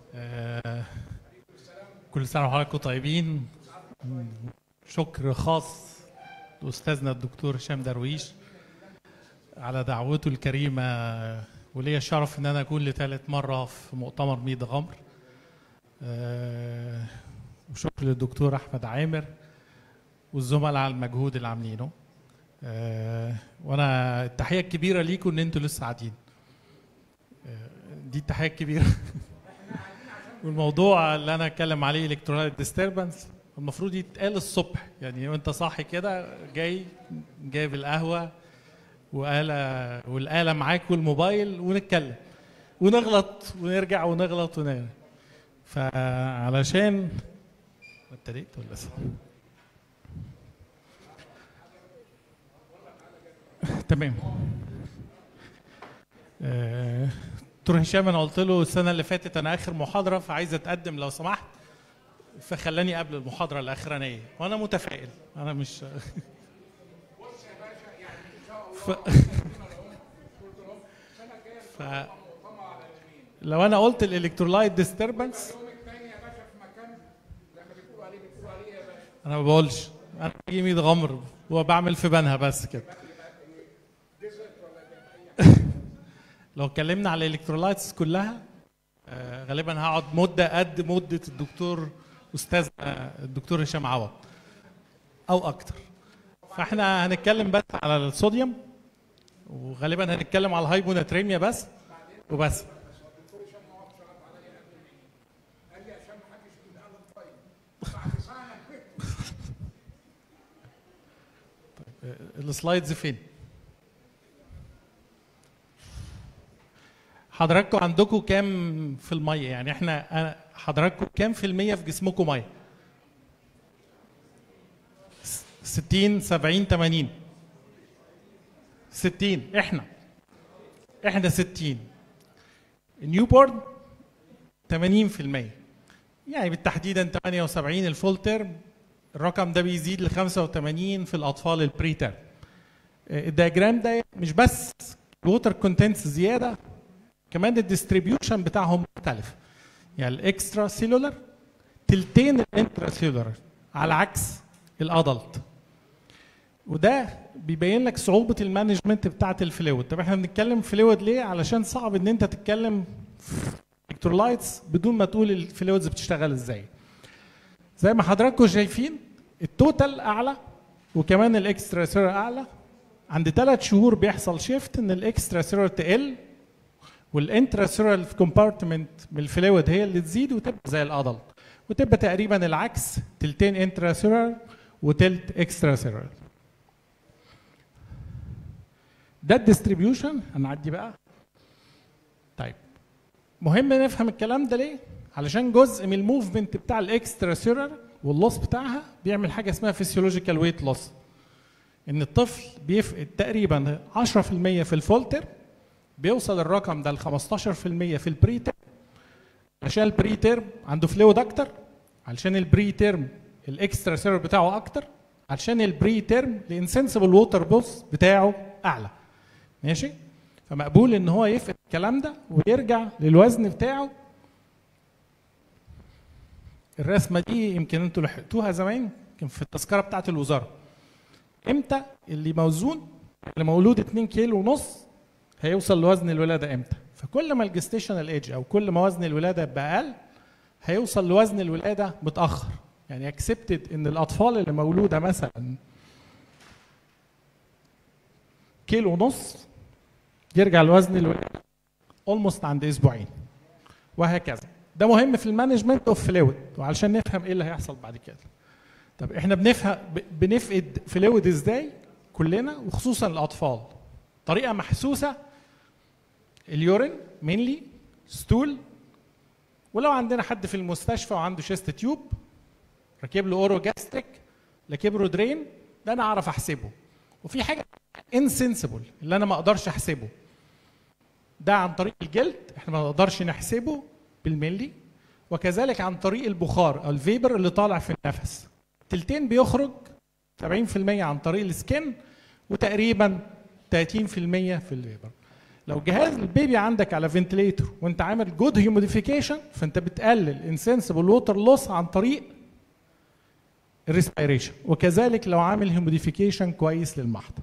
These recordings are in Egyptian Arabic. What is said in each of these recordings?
آه، كل سنة وحضراتكم طيبين شكر خاص لأستاذنا الدكتور هشام درويش على دعوته الكريمة وليا الشرف إن أنا أكون لثالث مرة في مؤتمر ميد غمر آه، وشكر للدكتور أحمد عامر والزملاء على المجهود اللي عاملينه آه، وأنا التحية الكبيرة ليكم إن أنتوا لسه قاعدين آه، دي التحية الكبيرة والموضوع اللي انا اتكلم عليه الكترونيك ديستربنس المفروض يتقال الصبح يعني وانت صاحي كده جاي جايب القهوه وآلة والآلة معاك والموبايل ونتكلم ونغلط ونرجع ونغلط ونرجع فعلشان ابتديت ولا لسه؟ تمام آه، دكتور هشام انا قلت له السنه اللي فاتت انا اخر محاضره فعايز اتقدم لو سمحت فخلاني قبل المحاضره الاخرانيه وانا متفائل انا مش ف... ف... لو انا قلت الالكترولايت ديستربنس انا ما بقولش انا بجي 100 غمر وبعمل في بنها بس كده لو اتكلمنا على الالكترولايتس كلها آه، غالبا هقعد مده قد مده الدكتور استاذنا الدكتور هشام عوض او اكتر فاحنا هنتكلم بس على الصوديوم وغالبا هنتكلم على الهايبوناتريميا بس وبس طيب، آه، السلايدز فين؟ حضراتكم عندكم كام في الميه يعني احنا أنا- حضراتكم كام في الميه في جسمكم ميه 60 70 80 60 احنا احنا 60 النيو بورن 80% يعني بالتحديد 78 الفول تيرم الرقم ده بيزيد ل 85 في الاطفال البري تيرم الدياجرام ده مش بس الووتر كونتنتس زياده كمان الديستريبيوشن بتاعهم مختلف يعني الاكسترا سيلولر تلتين الانترا سيلولر على عكس الادلت وده بيبين لك صعوبه المانجمنت بتاعه الفلويد طب احنا بنتكلم فلويد ليه علشان صعب ان انت تتكلم الكترولايتس بدون ما تقول الفلويدز بتشتغل ازاي زي ما حضراتكم شايفين التوتال اعلى وكمان الاكسترا سيلولر اعلى عند ثلاث شهور بيحصل شيفت ان الاكسترا سيلولر تقل والانتراسيرال كومبارتمنت من الفلويد هي اللي تزيد وتبقى زي الادلت وتبقى تقريبا العكس تلتين انتراسيرال وتلت اكستراسيرال ده الديستريبيوشن هنعدي بقى طيب مهم نفهم الكلام ده ليه علشان جزء من الموفمنت بتاع الاكسترا سيرر واللوس بتاعها بيعمل حاجه اسمها فيسيولوجيكال ويت لوس ان الطفل بيفقد تقريبا 10% في الفولتر بيوصل الرقم ده ل 15% في البري تيرم عشان البري تيرم عنده فلويد اكتر علشان البري تيرم الاكسترا سيرر بتاعه اكتر علشان البري تيرم الانسنسبل ووتر بوس بتاعه اعلى ماشي فمقبول ان هو يفقد الكلام ده ويرجع للوزن بتاعه الرسمه دي يمكن انتوا لحقتوها زمان كان في التذكره بتاعه الوزاره امتى اللي موزون اللي مولود 2 كيلو ونص هيوصل لوزن الولاده امتى فكل ما الجستيشنال ايج او كل ما وزن الولاده يبقى اقل هيوصل لوزن الولاده متاخر يعني اكسبتد ان الاطفال اللي مولوده مثلا كيلو ونص يرجع لوزن الولاده اولموست عند اسبوعين وهكذا ده مهم في المانجمنت اوف فلويد وعلشان نفهم ايه اللي هيحصل بعد كده طب احنا بنفهم بنفقد فلويد ازاي كلنا وخصوصا الاطفال طريقه محسوسه اليورين مينلي ستول ولو عندنا حد في المستشفى وعنده شيست تيوب راكب له اورو جاستريك راكب له درين ده انا اعرف احسبه وفي حاجه انسنسبل اللي انا ما اقدرش احسبه ده عن طريق الجلد احنا ما نقدرش نحسبه بالملي وكذلك عن طريق البخار او الفيبر اللي طالع في النفس تلتين بيخرج 70% عن طريق السكن وتقريبا 30% في الفيبر لو جهاز البيبي عندك على فنتليتور وانت عامل جود هيوميديفيكيشن فانت بتقلل انسنسبل ووتر لوس عن طريق الريسبيريشن وكذلك لو عامل هيوميديفيكيشن كويس للمحضر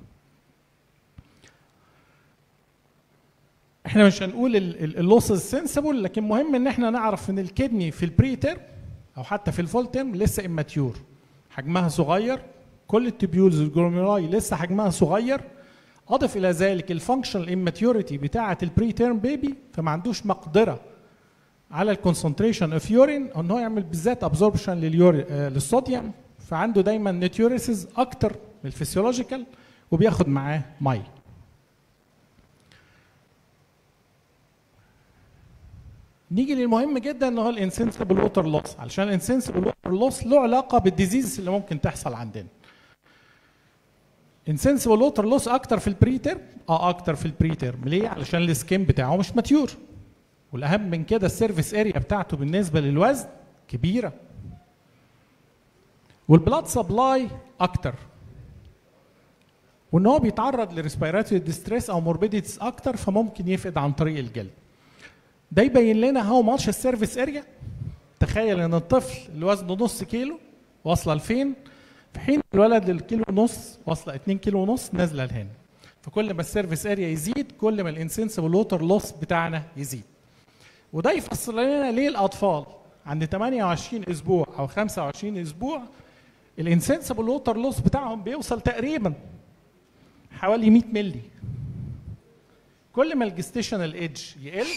احنا مش هنقول اللوس سنسبل لكن مهم ان احنا نعرف ان الكدني في البري تيرم او حتى في الفول تيرم لسه اماتيور حجمها صغير كل التبيولز الجلوميرولاي لسه حجمها صغير اضف الى ذلك الفانكشنال اماتيوريتي بتاعه البري تيرم بيبي فما عندوش مقدره على الكونسنتريشن اوف يورين ان هو يعمل بالذات ابزوربشن للصوديوم فعنده دايما نيتيوريسز اكتر من الفسيولوجيكال وبياخد معاه ميه نيجي للمهم جدا ان هو الانسنسبل ووتر لوس علشان الانسنسبل ووتر لوس له علاقه بالديزيز اللي ممكن تحصل عندنا انسنسبل ووتر لوس اكتر في البري تيرم اه اكتر في البري تيرم ليه علشان السكين بتاعه مش ماتيور والاهم من كده السيرفيس اريا بتاعته بالنسبه للوزن كبيره والبلاد سبلاي اكتر وان هو بيتعرض لريسبيراتوري ديستريس او موربيديتيز اكتر فممكن يفقد عن طريق الجلد ده يبين لنا هاو ماتش السيرفيس اريا تخيل ان الطفل اللي وزنه نص كيلو واصله لفين في حين الولد الكيلو ونص واصله 2 كيلو ونص نازله لهنا فكل ما السيرفيس اريا يزيد كل ما الانسنسبل ووتر لوس بتاعنا يزيد وده يفسر لنا ليه الاطفال عند 28 اسبوع او 25 اسبوع الانسنسبل ووتر لوس بتاعهم بيوصل تقريبا حوالي 100 مللي كل ما الجستيشنال ايدج يقل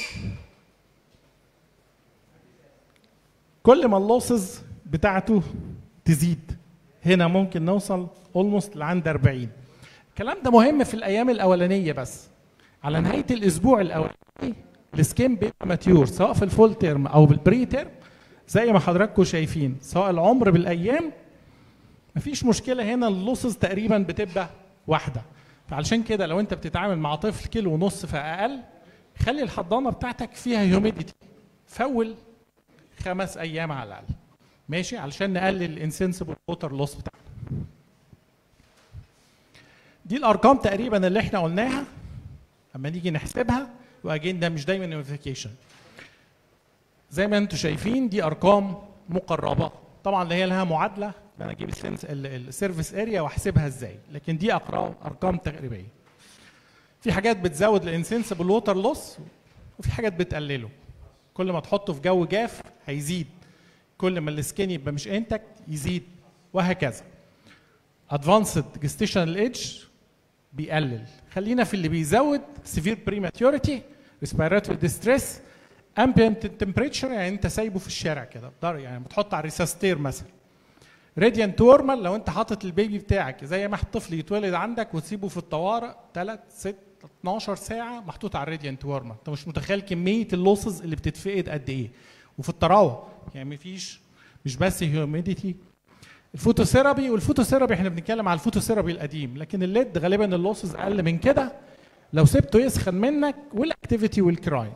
كل ما اللوسز بتاعته تزيد هنا ممكن نوصل اولموست لعند 40 الكلام ده مهم في الايام الاولانيه بس على نهايه الاسبوع الاولاني السكين بيبقى ماتيور سواء في الفول تيرم او بالبري تيرم زي ما حضراتكم شايفين سواء العمر بالايام مفيش مشكله هنا اللوسز تقريبا بتبقى واحده فعلشان كده لو انت بتتعامل مع طفل كيلو ونص فاقل خلي الحضانه بتاعتك فيها هيوميديتي فول خمس ايام على الاقل ماشي علشان نقلل الانسنسبل ووتر لوس بتاعنا دي الارقام تقريبا اللي احنا قلناها اما نيجي نحسبها واجين ده مش دايما نوتيفيكيشن زي ما انتم شايفين دي ارقام مقربه طبعا اللي هي لها معادله انا اجيب السيرفيس اريا واحسبها ازاي لكن دي ارقام تقريبيه في حاجات بتزود الانسنسبل ووتر لوس وفي حاجات بتقلله كل ما تحطه في جو جاف هيزيد كل ما السكين يبقى مش انتك يزيد وهكذا ادفانسد جستيشنال ايدج بيقلل خلينا في اللي بيزود سيفير بريماتيوريتي ريسبيراتوري ديستريس امبيانت تمبريتشر يعني انت سايبه في الشارع كده يعني بتحط على الريساستير مثلا راديانت وورمال لو انت حاطط البيبي بتاعك زي ما الطفل يتولد عندك وتسيبه في الطوارئ 3 6 12 ساعه محطوط على الراديانت وورمال انت مش متخيل كميه اللوسز اللي بتتفقد قد ايه وفي الطراوه يعني مفيش مش بس هيوميديتي الفوتوثيرابي والفوتوثيرابي احنا بنتكلم على الفوتوثيرابي القديم لكن الليد غالبا اللوسز اقل من كده لو سبته يسخن منك والاكتيفيتي والكراين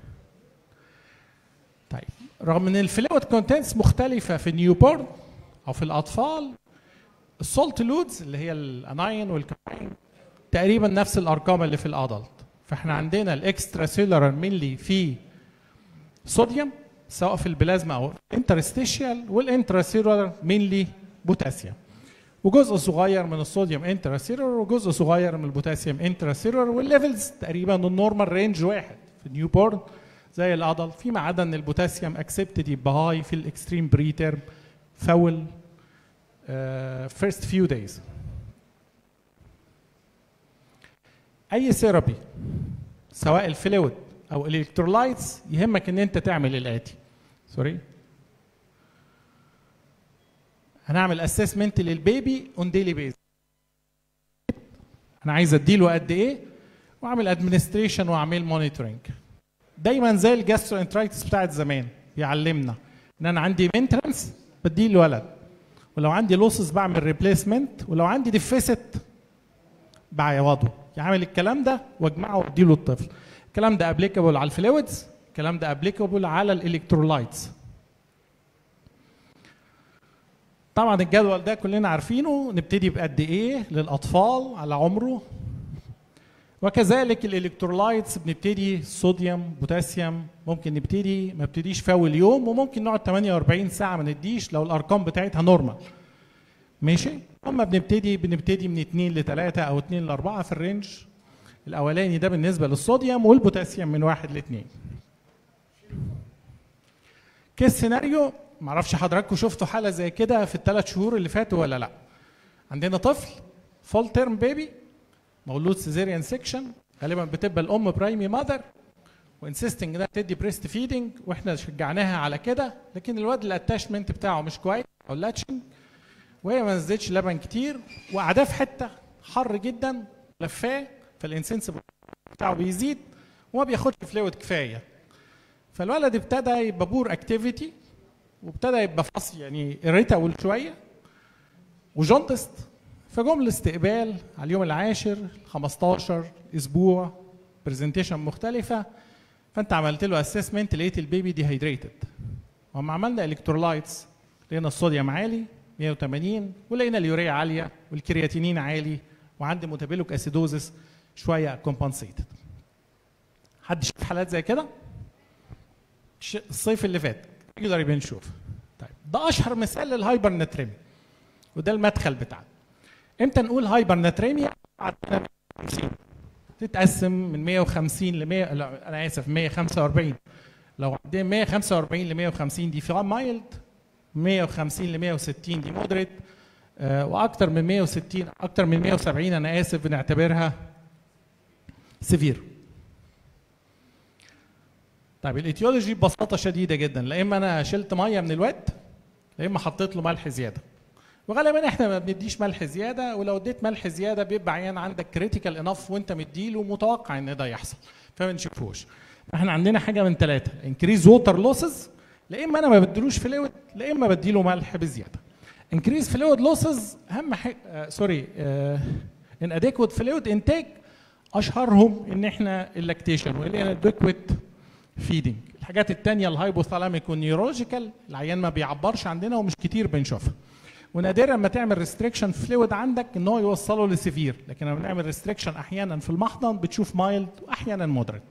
طيب رغم ان الفلويد كونتنتس مختلفه في النيوبورن او في الاطفال السولت لودز اللي هي الاناين والكراين تقريبا نفس الارقام اللي في الادلت فاحنا عندنا الاكسترا سيلولار مينلي في صوديوم سواء في البلازما او انترستيشيال والانترا سيلولار مينلي بوتاسيوم وجزء صغير من الصوديوم انترا سيلولار وجزء صغير من البوتاسيوم انترا سيلولار والليفلز تقريبا النورمال رينج واحد في النيو بورن زي الادلت فيما عدا ان البوتاسيوم اكسبتد يبقى هاي في الاكستريم بري تيرم فول فيرست فيو دايز اي ثيرابي سواء الفلويد او الالكترولايتس يهمك ان انت تعمل الاتي سوري هنعمل اسسمنت للبيبي اون ديلي بيز انا عايز اديله قد ايه واعمل ادمنستريشن واعمل مونيتورنج دايما زي الجاسترو انترايتس بتاعت زمان بيعلمنا ان انا عندي مينترنس بديه الولد ولو عندي لوسز بعمل ريبليسمنت ولو عندي ديفيسيت بعوضه يعمل الكلام ده واجمعه واديله الطفل الكلام ده ابليكابل على الفلويدز الكلام ده ابليكابل على الالكترولايتس طبعا الجدول ده كلنا عارفينه نبتدي بقد ايه للاطفال على عمره وكذلك الالكترولايتس بنبتدي صوديوم بوتاسيوم ممكن نبتدي ما ابتديش في اول يوم وممكن نقعد 48 ساعه ما نديش لو الارقام بتاعتها نورمال ماشي اما بنبتدي بنبتدي من 2 ل 3 او 2 ل 4 في الرينج الاولاني ده بالنسبه للصوديوم والبوتاسيوم من 1 ل 2 كيس سيناريو معرفش حضراتكم شفتوا حاله زي كده في الثلاث شهور اللي فاتوا ولا لا عندنا طفل فول تيرم بيبي مولود سيزيريان سيكشن غالبا بتبقى الام برايمي ماذر وانسيستنج ده تدي بريست فيدنج واحنا شجعناها على كده لكن الواد الاتاشمنت بتاعه مش كويس او لاتشنج وهي ما نزلتش لبن كتير وقعداه في حته حر جدا لفاه فالانسنس بتاعه بيزيد وما بياخدش فلويد كفايه فالولد ابتدى يبقى بور اكتيفيتي وابتدى يبقى فصل يعني irritable شويه وجونتست فجم الاستقبال على اليوم العاشر 15 اسبوع برزنتيشن مختلفه فانت عملت له اسسمنت لقيت البيبي ديهايدريتد وما عملنا الكترولايتس لقينا الصوديوم عالي 180 ولقينا اليوريا عاليه والكرياتينين عالي وعندي متابيلوك اسيدوزس شويه كومبنسيتد حد شاف حالات زي كده الصيف اللي فات يقدر يبقى نشوف طيب ده اشهر مثال للهايبر نتريميا وده المدخل بتاعنا امتى نقول هايبر نتريميا عندنا 50 تتقسم من 150 ل 100 لا انا اسف 145 لو عندنا 145 ل 150 دي فيها مايلد 150 ل 160 دي مودريت آه واكثر من 160 اكثر من 170 انا اسف بنعتبرها سيفير طيب الايتيولوجي ببساطه شديده جدا لا اما انا شلت ميه من الواد لا اما حطيت له ملح زياده وغالبا احنا ما بنديش ملح زياده ولو اديت ملح زياده بيبقى عيان عندك كريتيكال انف وانت مديله متوقع ان ده يحصل فما نشوفوش احنا عندنا حاجه من ثلاثه انكريز ووتر لوسز لا اما انا ما بديلوش فلويد لا اما بديله ملح بزياده انكريز فلويد لوسز اهم حاجه آه سوري آه ان اديكوت فلويد انتيك اشهرهم ان احنا اللاكتيشن والاناديكوت فيدنج الحاجات الثانيه الهايبوثالاميك والنيورولوجيكال العيان ما بيعبرش عندنا ومش كتير بنشوفها ونادرا ما تعمل ريستريكشن فلويد عندك ان هو يوصله لسيفير لكن لما بنعمل ريستريكشن احيانا في المحضن بتشوف مايلد واحيانا مودريت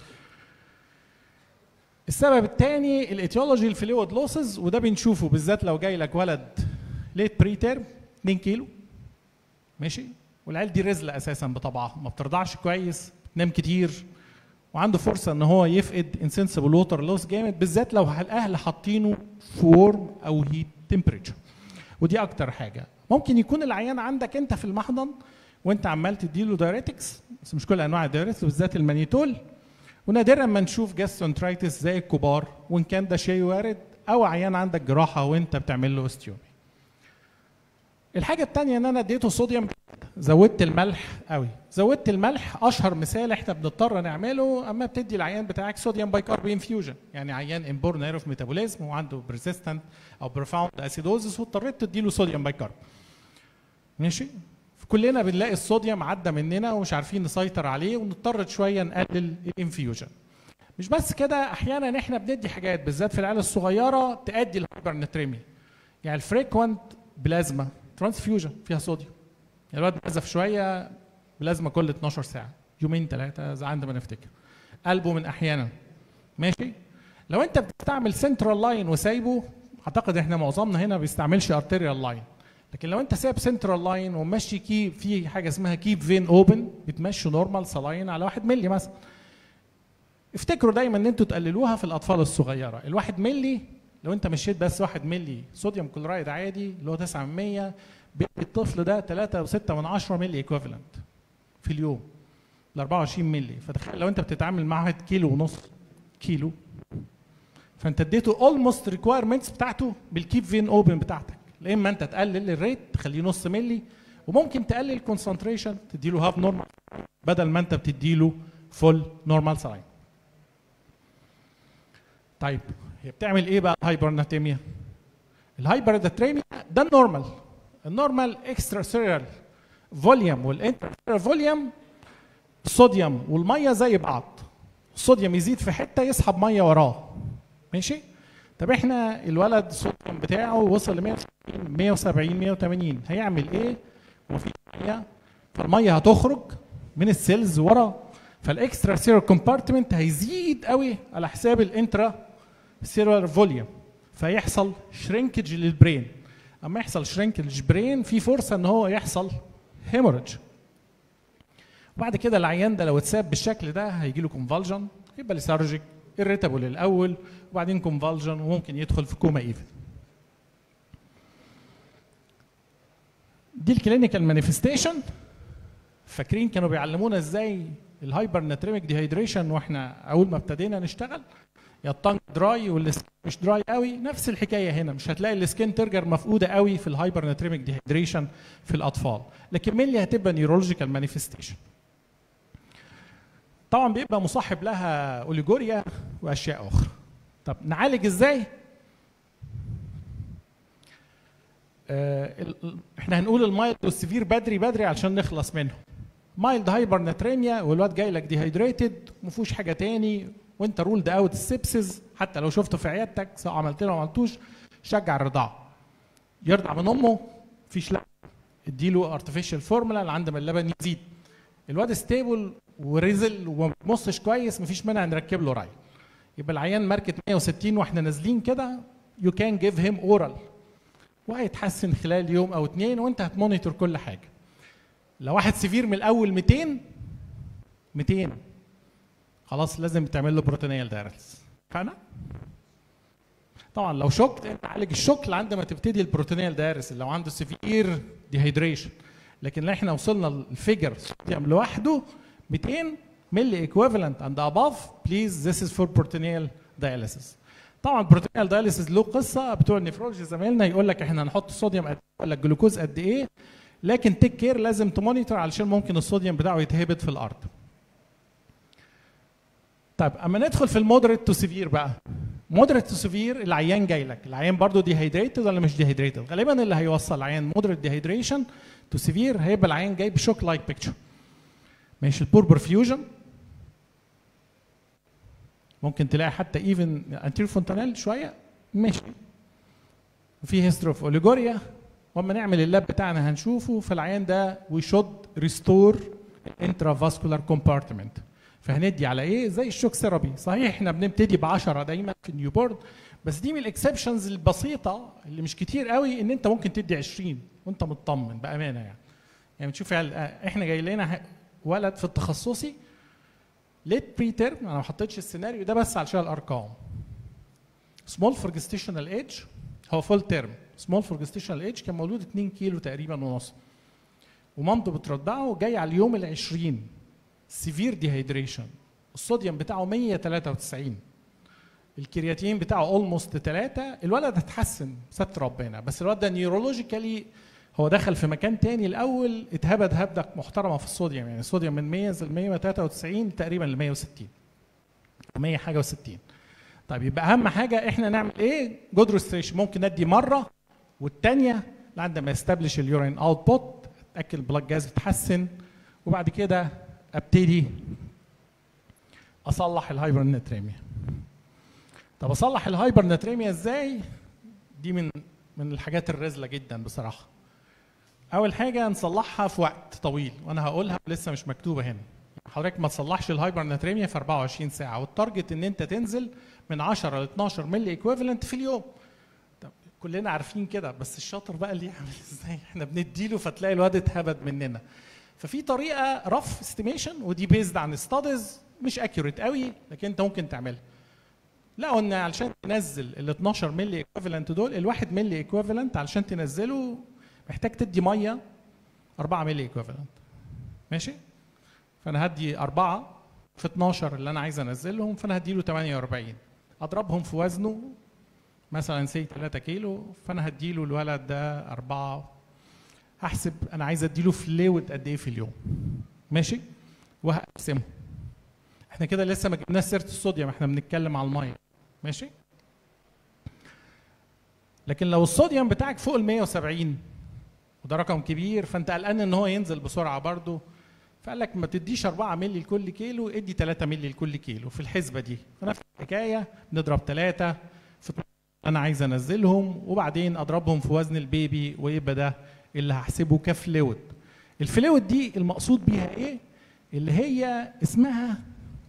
السبب الثاني الايتيولوجي الفلويد لوسز وده بنشوفه بالذات لو جاي لك ولد ليت بري تيرم 2 كيلو ماشي والعيال دي رزله اساسا بطبعها ما بترضعش كويس بتنام كتير وعنده فرصه ان هو يفقد انسنسبل ووتر لوس جامد بالذات لو الاهل حاطينه في وورم او هيت تمبريتشر ودي اكتر حاجه ممكن يكون العيان عندك انت في المحضن وانت عمال تديله دايريتكس بس مش كل انواع الدايريتكس بالذات المانيتول ونادرا ما نشوف جاسترونترايتس زي الكبار وان كان ده شيء وارد او عيان عندك جراحه وانت بتعمل له استيومي الحاجه الثانيه ان انا اديته صوديوم زودت الملح قوي زودت الملح اشهر مثال احنا بنضطر نعمله اما بتدي العيان بتاعك صوديوم بايكارب انفيوجن يعني عيان امبورن ايروف ميتابوليزم وعنده بريزيستنت او بروفاوند اسيدوزس واضطريت تديله صوديوم بايكارب ماشي كلنا بنلاقي الصوديوم عدى مننا ومش عارفين نسيطر عليه ونضطر شويه نقلل الانفيوجن مش بس كده احيانا احنا بندي حاجات بالذات في العيال الصغيره تؤدي الهايبرنتريميا يعني الفريكوانت بلازما ترانسفيوجن فيها صوديوم يعني الواد نزف شويه بلازما كل 12 ساعه يومين ثلاثه زي عندما نفتكر قلبه من احيانا ماشي لو انت بتستعمل سنترال لاين وسايبه اعتقد احنا معظمنا هنا ما بيستعملش ارتيريال لاين لكن لو انت سايب سنترال لاين وماشي كيب في حاجه اسمها كيب فين اوبن بتمشي نورمال سلاين على 1 مللي مثلا افتكروا دايما ان انتوا تقللوها في الاطفال الصغيره الواحد ملي لو انت مشيت بس 1 ملي صوديوم كلورايد عادي اللي هو 9 من 100 الطفل ده 3 و6 من 10 ملي ايكوفالنت في اليوم ل 24 ملي فتخيل لو انت بتتعامل مع واحد كيلو ونص كيلو فانت اديته اولموست ريكوايرمنتس بتاعته بالكيب فين اوبن بتاعتك لا اما انت تقلل الريت تخليه نص ملي وممكن تقلل الكونسنتريشن تديله هاف نورمال بدل ما انت بتديله فول نورمال سلاين طيب هي بتعمل ايه بقى الهايبرناتيميا الهايبرناتيميا ده النورمال النورمال اكسترا سيريال فوليوم والانتر فوليوم الصوديوم والميه زي بعض الصوديوم يزيد في حته يسحب ميه وراه ماشي طب احنا الولد الصوديوم بتاعه وصل ل 170 170 180 هيعمل ايه؟ وفي ميه فالميه هتخرج من السيلز وراه فالاكسترا سيرور كومبارتمنت هيزيد قوي على حساب الانترا سيرور فوليوم فيحصل شرينكج للبرين اما يحصل شرينكج برين في فرصه ان هو يحصل هيموريدج وبعد كده العيان ده لو اتساب بالشكل ده هيجي له كونفالجن يبقى ليسارجيك irritable الاول وبعدين كونفالجن وممكن يدخل في كوما ايفن دي الكلينيكال مانيفستيشن فاكرين كانوا بيعلمونا ازاي الهايبر ناتريميك ديهايدريشن واحنا اول ما ابتدينا نشتغل يا الطنج دراي والسكين مش دراي قوي نفس الحكايه هنا مش هتلاقي السكين ترجر مفقوده قوي في الهايبر ناتريميك ديهايدريشن في الاطفال لكن مين هتبقى نيورولوجيكال مانيفستيشن طبعا بيبقى مصاحب لها اوليجوريا واشياء اخرى طب نعالج ازاي آه احنا هنقول المايلد والسيفير بدري بدري علشان نخلص منهم مايلد هايبر ناتريميا والواد جاي لك ديهايدريتد وما فيهوش حاجه تاني وانت رولد اوت السبسز حتى لو شفته في عيادتك سواء عملت له او ما عملتوش شجع الرضاعه يرضع من امه مفيش لا اديله ارتفيشال فورمولا اللي عنده من اللبن يزيد الواد ستيبل ورزل وما بيمصش كويس مفيش مانع نركب له راي يبقى العيان ماركت 160 واحنا نازلين كده يو كان جيف هيم اورال وهيتحسن خلال يوم او اتنين وانت هتمونيتور كل حاجه لو واحد سيفير من الاول 200 200 خلاص لازم تعمل له بروتينيال دايرلز فانا طبعا لو شوك انت عالج الشوك لعند ما تبتدي البروتينيال دايرس لو عنده سيفير ديهيدريشن لكن لو احنا وصلنا الفيجر صوديوم لوحده 200 ملي ايكويفالنت اند اباف بليز ذس از فور بروتينيال دايليسيس طبعا البروتينيال دايليسيس له قصه بتوع النفرولوجي زمايلنا يقول لك احنا هنحط الصوديوم قد ولا الجلوكوز قد ايه لكن تيك كير لازم تمونيتور علشان ممكن الصوديوم بتاعه يتهبط في الارض طيب اما ندخل في المودريت تو سيفير بقى مودريت تو سيفير العيان جاي لك العيان برضه ديهايدريتد ولا مش ديهايدريتد غالبا اللي هيوصل العيان مودريت ديهايدريشن تو سيفير هيبقى العيان جاي بشوك لايك بيكتشر ماشي البور برفيوجن ممكن تلاقي حتى ايفن انتيرو فونتانيل شويه ماشي وفي هيستوري اوف اوليجوريا واما نعمل اللاب بتاعنا هنشوفه فالعيان ده وي شود ريستور انترافاسكولار كومبارتمنت فهندي على ايه زي الشوك ثيرابي صحيح احنا بنبتدي ب 10 دايما في النيو بورن بس دي من الاكسبشنز البسيطه اللي مش كتير قوي ان انت ممكن تدي 20 وانت مطمن بامانه يعني يعني تشوف احنا جاي لنا ولد في التخصصي ليت بري تيرم انا ما حطيتش السيناريو ده بس علشان الارقام سمول فور جستيشنال ايج هو فول تيرم سمول فور جستيشنال ايج كان مولود 2 كيلو تقريبا ونص ومامته بترضعه جاي على اليوم ال 20 سيفير ديهايدريشن الصوديوم بتاعه 193 الكرياتين بتاعه اولموست 3 الولد اتحسن ستر ربنا بس الولد ده نيورولوجيكالي هو دخل في مكان تاني الاول اتهبد هبده محترمه في الصوديوم يعني الصوديوم من 100 ل 193 تقريبا ل 160 100 حاجه و60 طيب يبقى اهم حاجه احنا نعمل ايه جود ريستريشن ممكن ندي مره والثانيه لحد ما يستبلش اليورين اوت بوت اتاكد البلاك جاز بتحسن وبعد كده ابتدي اصلح الهايبر نتريميا طب اصلح الهايبر نتريميا ازاي دي من من الحاجات الرزله جدا بصراحه اول حاجه نصلحها في وقت طويل وانا هقولها لسه مش مكتوبه هنا حضرتك ما تصلحش الهايبر نتريميا في 24 ساعه والتارجت ان انت تنزل من 10 ل 12 ملي ايكويفالنت في اليوم طب كلنا عارفين كده بس الشاطر بقى اللي يعمل ازاي احنا بنديله فتلاقي الواد اتهبد مننا ففي طريقه رف استيميشن ودي بيزد عن ستاديز مش اكيوريت قوي لكن انت ممكن تعملها لقوا ان علشان تنزل ال 12 ملي ايكويفالنت دول الواحد ملي ايكويفالنت علشان تنزله محتاج تدي ميه 4 ملي ايكويفالنت ماشي فانا هدي أربعة في 12 اللي انا عايز انزلهم فانا هدي له 48 اضربهم في وزنه مثلا سي 3 كيلو فانا هدي له الولد ده أربعة هحسب انا عايز ادي له فلويد قد ايه في اليوم ماشي وهقسمه احنا كده لسه ما جبناش سيره الصوديوم احنا بنتكلم على الميه ماشي لكن لو الصوديوم بتاعك فوق ال 170 وده رقم كبير فانت قلقان ان هو ينزل بسرعه برضه فقال لك ما تديش 4 مللي لكل كيلو ادي 3 مللي لكل كيلو في الحسبه دي فنفس الحكايه نضرب 3 في انا عايز انزلهم وبعدين اضربهم في وزن البيبي ويبقى ده اللي هحسبه كفلويد الفلويد دي المقصود بيها ايه اللي هي اسمها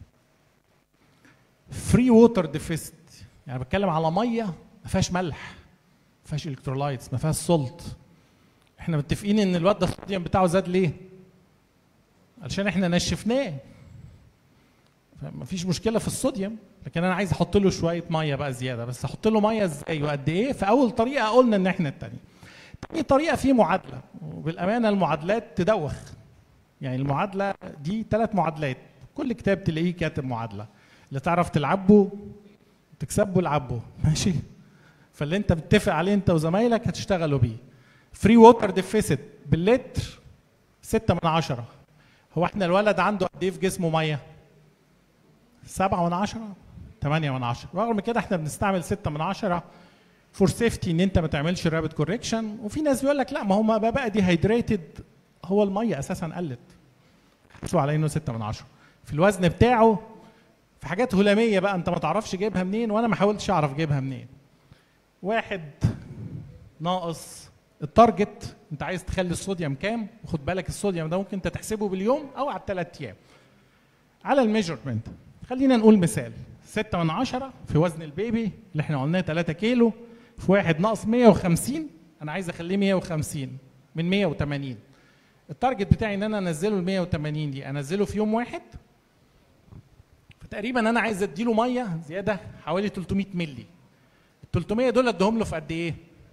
فري ووتر ديفيست يعني بتكلم على ميه ما فيهاش ملح ما فيهاش الكترولايتس ما فيهاش سولت احنا متفقين ان الواد ده الصوديوم بتاعه زاد ليه؟ علشان احنا نشفناه ما فيش مشكله في الصوديوم لكن انا عايز احط له شويه ميه بقى زياده بس احط له ميه ازاي وقد ايه فاول طريقه قلنا ان احنا التانية تاني طريقه في معادله وبالامانه المعادلات تدوخ يعني المعادله دي ثلاث معادلات كل كتاب تلاقيه كاتب معادله اللي تعرف تلعبه تكسبه العبه ماشي فاللي انت بتتفق عليه انت وزمايلك هتشتغلوا بيه فري ووتر ديفيسيت باللتر 6 من عشرة هو احنا الولد عنده قد ايه في جسمه ميه؟ 7 من عشرة 8 من عشرة رغم كده احنا بنستعمل 6 من عشرة فور سيفتي ان انت ما تعملش رابid كوريكشن وفي ناس بيقول لك لا ما هو ما بقى دي هيدريتد هو الميه اساسا قلت حسوا على انه 6 من عشرة في الوزن بتاعه في حاجات هلاميه بقى انت ما تعرفش جايبها منين وانا ما حاولتش اعرف جايبها منين واحد ناقص التارجت انت عايز تخلي الصوديوم كام وخد بالك الصوديوم ده ممكن انت تحسبه باليوم او على الثلاث ايام على الميجرمنت خلينا نقول مثال 6 من عشرة في وزن البيبي اللي احنا قلناه 3 كيلو في واحد ناقص 150 انا عايز اخليه 150 من 180 التارجت بتاعي ان انا انزله ال 180 دي انزله في يوم واحد فتقريبا انا عايز اديله ميه زياده حوالي 300 مللي ال 300 دول اديهم له في قد ايه؟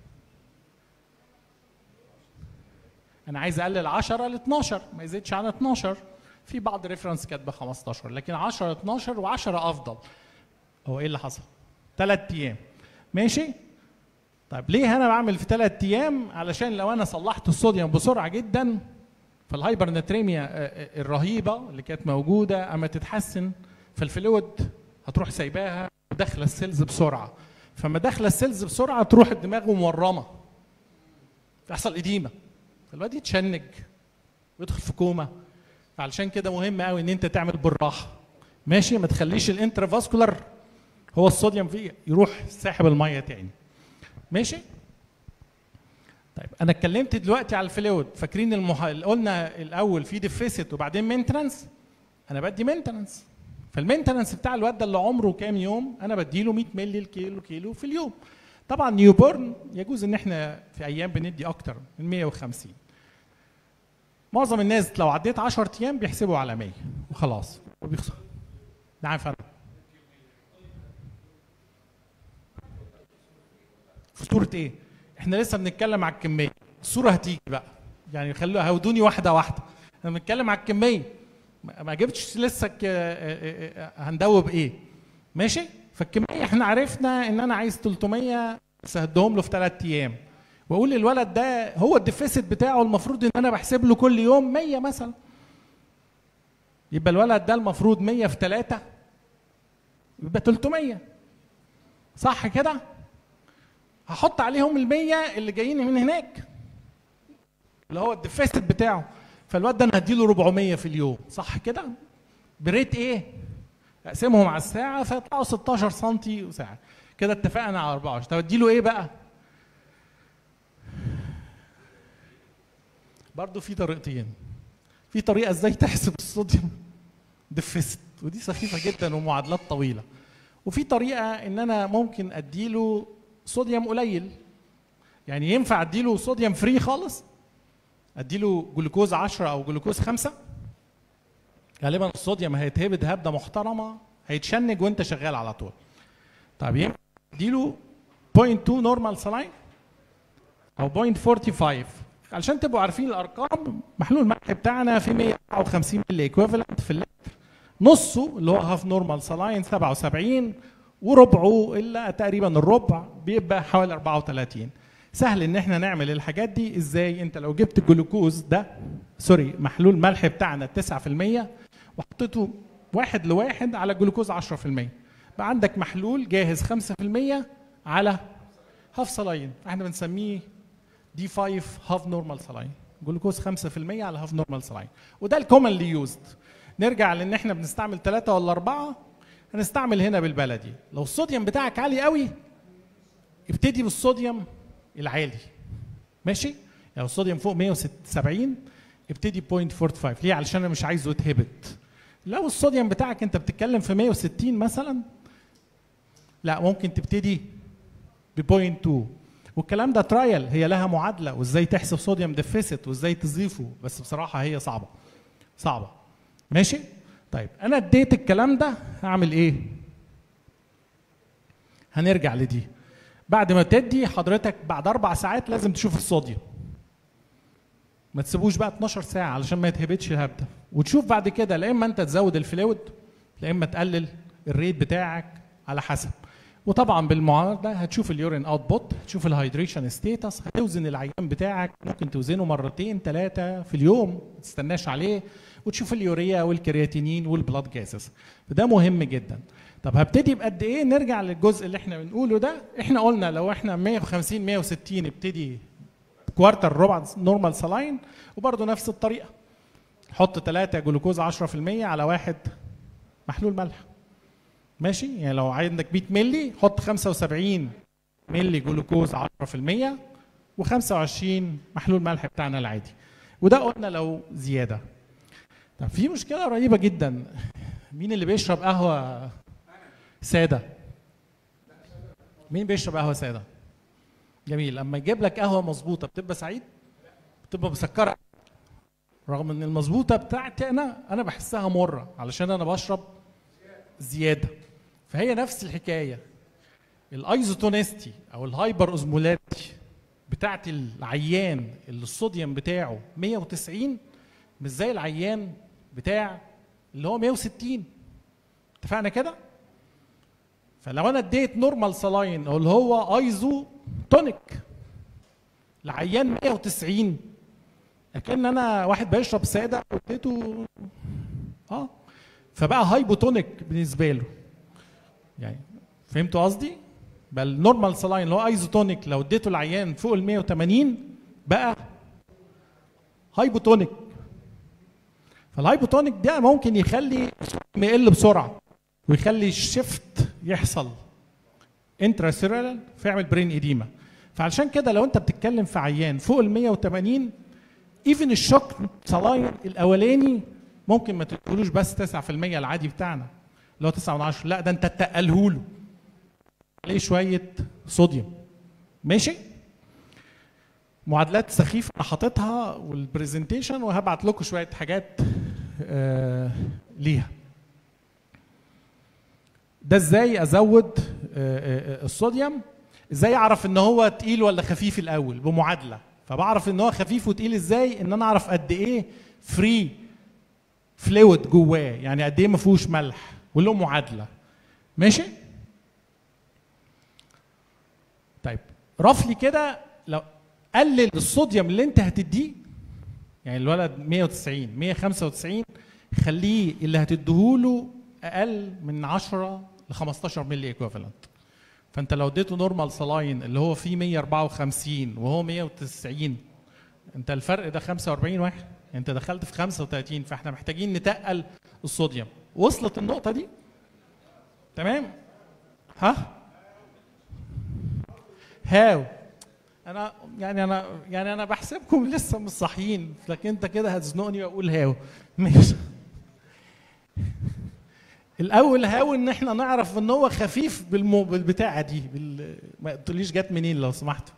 انا عايز اقلل 10 ل 12 ما يزيدش عن 12 في بعض ريفرنس كاتبه 15 لكن 10 12 و10 افضل هو ايه اللي حصل؟ ثلاث ايام ماشي؟ طيب ليه انا بعمل في ثلاث ايام؟ علشان لو انا صلحت الصوديوم بسرعه جدا فالهايبر نتريميا الرهيبه اللي كانت موجوده اما تتحسن فالفلويد هتروح سايباها وداخله السيلز بسرعه فما داخله السيلز بسرعه تروح الدماغ مورمه تحصل اديمه فالواد يتشنج ويدخل في كوما فعلشان كده مهم قوي ان انت تعمل بالراحه ماشي ما تخليش الانترافاسكولار هو الصوديوم فيه يروح ساحب الميه تاني ماشي طيب انا اتكلمت دلوقتي على الفلويد فاكرين المح... قلنا الاول في ديفيسيت وبعدين مينتنانس انا بدي مينتنانس فالمينتنانس بتاع الواد ده اللي عمره كام يوم انا بديله 100 مللي الكيلو كيلو في اليوم طبعا نيو بورن يجوز ان احنا في ايام بندي اكتر من 150 معظم الناس لو عديت 10 ايام بيحسبوا على 100 وخلاص وبيخسر نعم فندم فاتوره ايه؟ احنا لسه بنتكلم على الكميه الصوره هتيجي بقى يعني خلوها هودوني واحده واحده احنا بنتكلم على الكميه ما جبتش لسه هندوب ايه ماشي فالكميه احنا عرفنا ان انا عايز 300 بس هديهم له في ثلاث ايام واقول للولد ده هو الديفيسيت بتاعه المفروض ان انا بحسب له كل يوم 100 مثلا يبقى الولد ده المفروض 100 في 3 يبقى 300 صح كده هحط عليهم ال 100 اللي جايين من هناك اللي هو الديفيسيت بتاعه فالواد ده انا هديله 400 في اليوم صح كده بريت ايه اقسمهم على الساعه فيطلعوا 16 سم وساعه كده اتفقنا على 24 طب اديله ايه بقى برضه في طريقتين في طريقه ازاي تحسب الصوديوم ديفيسيت ودي سخيفه جدا ومعادلات طويله وفي طريقه ان انا ممكن اديله صوديوم قليل يعني ينفع اديله صوديوم فري خالص اديله جلوكوز 10 او جلوكوز 5 غالبا الصوديوم هيتهبد هبده محترمه هيتشنج وانت شغال على طول طب ينفع اديله 0.2 نورمال سلاين او 0.45 علشان تبقوا عارفين الارقام محلول الملح بتاعنا في 154 ملي ايكويفالنت في اللتر نصه اللي هو هاف نورمال سلاين 77 وربعه الا تقريبا الربع بيبقى حوالي 34 سهل ان احنا نعمل الحاجات دي ازاي انت لو جبت الجلوكوز ده سوري محلول الملح بتاعنا 9% وحطيته واحد لواحد على جلوكوز 10% بقى عندك محلول جاهز 5% على هاف سلاين احنا بنسميه دي 5 هاف نورمال سلاين جلوكوز 5% على هاف نورمال سلاين وده الكومنلي يوزد نرجع لان احنا بنستعمل ثلاثة ولا أربعة هنستعمل هنا بالبلدي لو الصوديوم بتاعك عالي قوي ابتدي بالصوديوم العالي ماشي يعني الصوديوم فوق 170 ابتدي 0.45 ليه علشان انا مش عايزه يتهبط لو الصوديوم بتاعك انت بتتكلم في 160 مثلا لا ممكن تبتدي ب 0.2 والكلام ده ترايل هي لها معادله وازاي تحسب صوديوم ديفيسيت وازاي تضيفه بس بصراحه هي صعبه صعبه ماشي طيب انا اديت الكلام ده هعمل ايه هنرجع لدي بعد ما تدي حضرتك بعد اربع ساعات لازم تشوف الصوديوم ما تسيبوش بقى 12 ساعه علشان ما يتهبطش الهبده وتشوف بعد كده لا اما انت تزود الفلويد لا اما تقلل الريت بتاعك على حسب وطبعا بالمعادله هتشوف اليورين اوت بوت هتشوف الهايدريشن ستيتس هتوزن العيان بتاعك ممكن توزنه مرتين ثلاثه في اليوم ما تستناش عليه وتشوف اليوريا والكرياتينين والبلاد جازز فده مهم جدا طب هبتدي بقد ايه نرجع للجزء اللي احنا بنقوله ده احنا قلنا لو احنا 150 160 ابتدي كوارتر ربع نورمال سلاين وبرده نفس الطريقه حط 3 جلوكوز 10% على واحد محلول ملح ماشي يعني لو عندك 100 مللي حط 75 مللي جلوكوز 10% و25 محلول ملح بتاعنا العادي وده قلنا لو زياده طب في مشكله رهيبه جدا مين اللي بيشرب قهوه ساده مين بيشرب قهوه ساده جميل لما يجيب لك قهوه مظبوطه بتبقى سعيد بتبقى مسكره رغم ان المظبوطه بتاعتي انا انا بحسها مره علشان انا بشرب زياده فهي نفس الحكايه الايزوتونستي او الهايبر اوزمولاريتي بتاعت العيان اللي الصوديوم بتاعه 190 مش زي العيان بتاع اللي هو 160 اتفقنا كده فلو انا اديت نورمال سلاين او اللي هو ايزو تونيك لعيان 190 لكن انا واحد بيشرب ساده واديته اه فبقى هايبوتونيك بالنسبه له يعني فهمتوا قصدي؟ بقى النورمال سلاين اللي هو ايزوتونيك لو اديته العيان فوق ال 180 بقى هايبوتونيك فالهايبوتونيك ده ممكن يخلي يقل بسرعه ويخلي الشيفت يحصل انترا سيرال فيعمل برين اديما فعلشان كده لو انت بتتكلم في عيان فوق ال 180 ايفن الشوك سلاين الاولاني ممكن ما تدخلوش بس 9% العادي بتاعنا اللي هو 9 من 10 لا ده انت تقله له عليه شويه صوديوم ماشي معادلات سخيفه انا حاططها والبرزنتيشن وهبعت لكم شويه حاجات آه ليها ده ازاي ازود آه آه الصوديوم ازاي اعرف ان هو تقيل ولا خفيف الاول بمعادله فبعرف ان هو خفيف وتقيل ازاي ان انا اعرف قد ايه فري فلويد جواه يعني قد ايه ما فيهوش ملح وله معادله ماشي طيب رفلي كده لو قلل الصوديوم اللي انت هتديه يعني الولد 190 195 خليه اللي هتديهوله اقل من 10 ل 15 ملي ايكوفالنت فانت لو اديته نورمال سلاين اللي هو فيه 154 وهو 190 انت الفرق ده 45 واحد يعني انت دخلت في 35 فاحنا محتاجين نتقل الصوديوم وصلت النقطه دي تمام ها هاو انا يعني انا يعني انا بحسبكم لسه مش صاحيين لكن انت كده هتزنقني واقول هاو ماشي الاول هاو ان احنا نعرف ان هو خفيف بالمو... بالبتاعه دي بال... ما تقوليش جت منين لو سمحتوا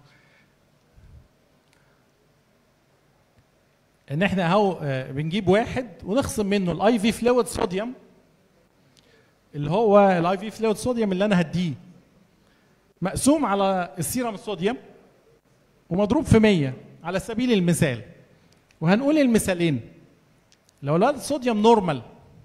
ان احنا اهو بنجيب واحد ونخصم منه الاي في فلويد صوديوم اللي هو الاي في فلويد صوديوم اللي انا هديه مقسوم على السيرم الصوديوم ومضروب في 100 على سبيل المثال وهنقول المثالين لو الولد الصوديوم نورمال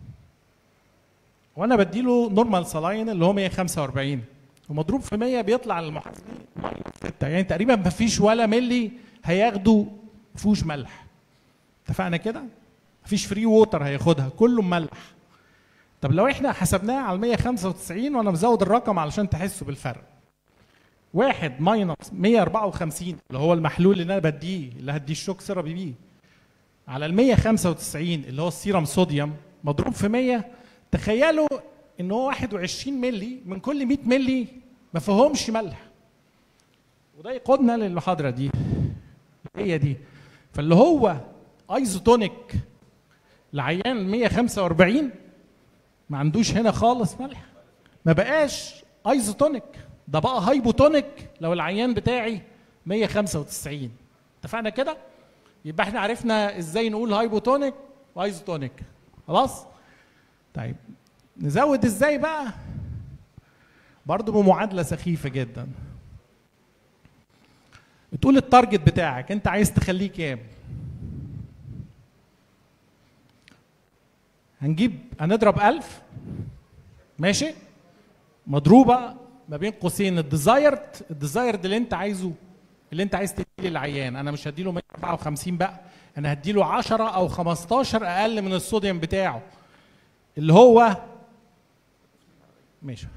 وانا بديله نورمال سلاين اللي هو 145 ومضروب في 100 بيطلع المحاسبين يعني تقريبا ما فيش ولا ملي هياخدوا فيهوش ملح اتفقنا كده؟ مفيش فري ووتر هياخدها كله ملح طب لو احنا حسبناها على 195 وانا مزود الرقم علشان تحسوا بالفرق واحد ماينس 154 اللي هو المحلول اللي انا بديه اللي هديه الشوك سيرابي بيه على ال 195 اللي هو السيرم صوديوم مضروب في 100 تخيلوا ان هو 21 ملي من كل 100 ملي ما فيهمش ملح وده يقودنا للمحاضره دي هي دي فاللي هو ايزوتونيك العيان 145 ما عندوش هنا خالص ملح ما بقاش ايزوتونيك ده بقى هايبوتونيك لو العيان بتاعي 195 اتفقنا كده يبقى احنا عرفنا ازاي نقول هايبوتونيك وايزوتونيك خلاص طيب نزود ازاي بقى برضه بمعادله سخيفه جدا بتقول التارجت بتاعك انت عايز تخليه كام هنجيب هنضرب 1000 ماشي مضروبه ما بين قوسين الديزايرد الديزايرد اللي انت عايزه اللي انت عايز تديه للعيان انا مش هديله 154 بقى انا هديله 10 او 15 اقل من الصوديوم بتاعه اللي هو ماشي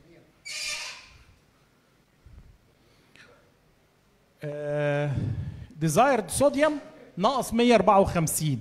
ديزايرد صوديوم ناقص 154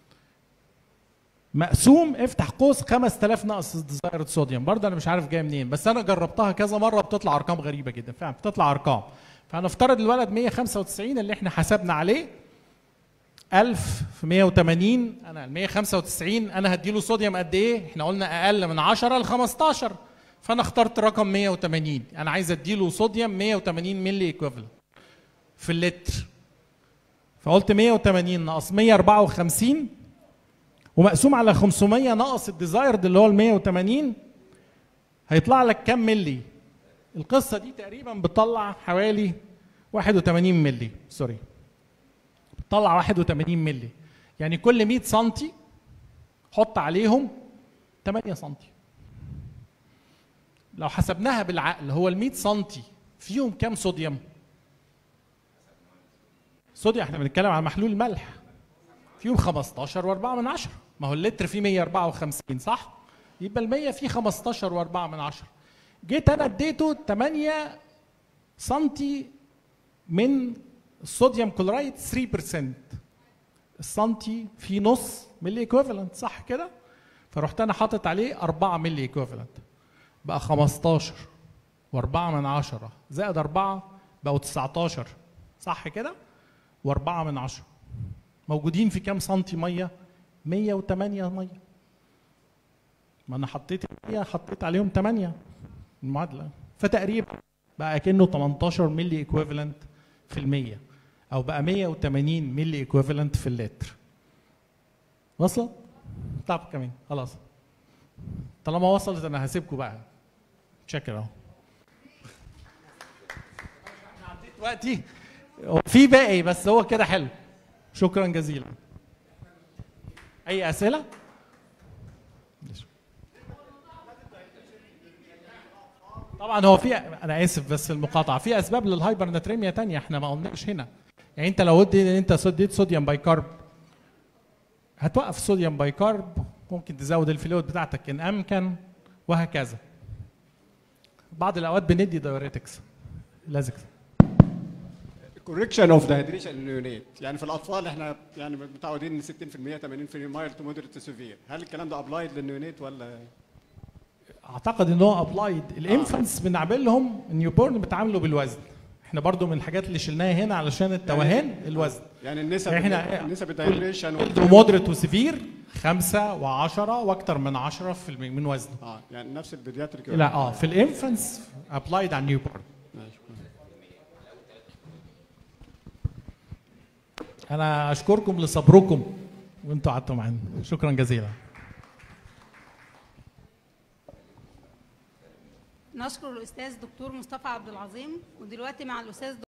مقسوم افتح قوس 5000 ناقص ديزايرد صوديوم برضه انا مش عارف جايه منين بس انا جربتها كذا مره بتطلع ارقام غريبه جدا فعلا بتطلع ارقام فهنفترض الولد 195 اللي احنا حسبنا عليه 1000 في 180 انا ال 195 انا هديله صوديوم قد ايه؟ احنا قلنا اقل من 10 ل 15 فانا اخترت رقم 180 انا عايز اديله صوديوم 180 ملي ايكوفلنت في اللتر فقلت 180 ناقص 154 ومقسوم على 500 ناقص الديزايرد اللي هو ال 180 هيطلع لك كام ملي؟ القصه دي تقريبا بتطلع حوالي 81 ملي سوري بتطلع 81 ملي يعني كل 100 سم حط عليهم 8 سم لو حسبناها بالعقل هو ال 100 سم فيهم كام صوديوم؟ صوديوم احنا بنتكلم عن محلول الملح فيهم 15 و4 من 10 ما هو اللتر فيه 154 صح؟ يبقى ال 100 فيه 15 و4 من 10 جيت انا اديته 8 سنتي من الصوديوم كلورايد 3% السنتي فيه نص ملي ايكوفالنت صح كده؟ فرحت انا حاطط عليه 4 ملي ايكوفالنت بقى 15 و4 من 10 زائد 4 بقوا 19 صح كده؟ و4 من 10 موجودين في كام سنتي ميه؟ 108 ميه ما انا حطيت 100 حطيت عليهم 8 المعادله فتقريبا بقى كانه 18 ملي ايكويفالنت في المية او بقى 180 ملي ايكويفالنت في اللتر وصلت؟ طب كمان خلاص طالما وصلت انا هسيبكم بقى شكرا اهو أنا عديت وقتي هو في باقي بس هو كده حلو شكرا جزيلا اي اسئله طبعا هو في انا اسف بس المقاطعه في اسباب للهايبر ناتريميا تانية احنا ما قلناش هنا يعني انت لو ادي انت اديت صوديوم باي كارب هتوقف الصوديوم باي كارب ممكن تزود الفلويد بتاعتك ان امكن وهكذا بعض الاوقات بندي دايوريتكس لازم كوركشن اوف دهيدريشن اليونيت يعني في الاطفال احنا يعني متعودين ان 60% 80% مايل تو مودريت تو سيفير هل الكلام ده ابلايد للنيونيت ولا اعتقد ان هو ابلايد الانفنتس بنعملهم النيو بورن بتعاملوا بالوزن احنا برضو من الحاجات اللي شلناها هنا علشان التوهان الوزن يعني النسب احنا النسب الدهيدريشن مودريت وسيفير خمسة و10 واكتر من 10 في المية من وزنه اه يعني نفس البيدياتريك لا اه في الانفنتس ابلايد على النيو بورن ماشي. انا اشكركم لصبركم وانتوا قعدتوا معانا شكرا جزيلا نشكر الاستاذ دكتور مصطفى عبد العظيم ودلوقتي مع الاستاذ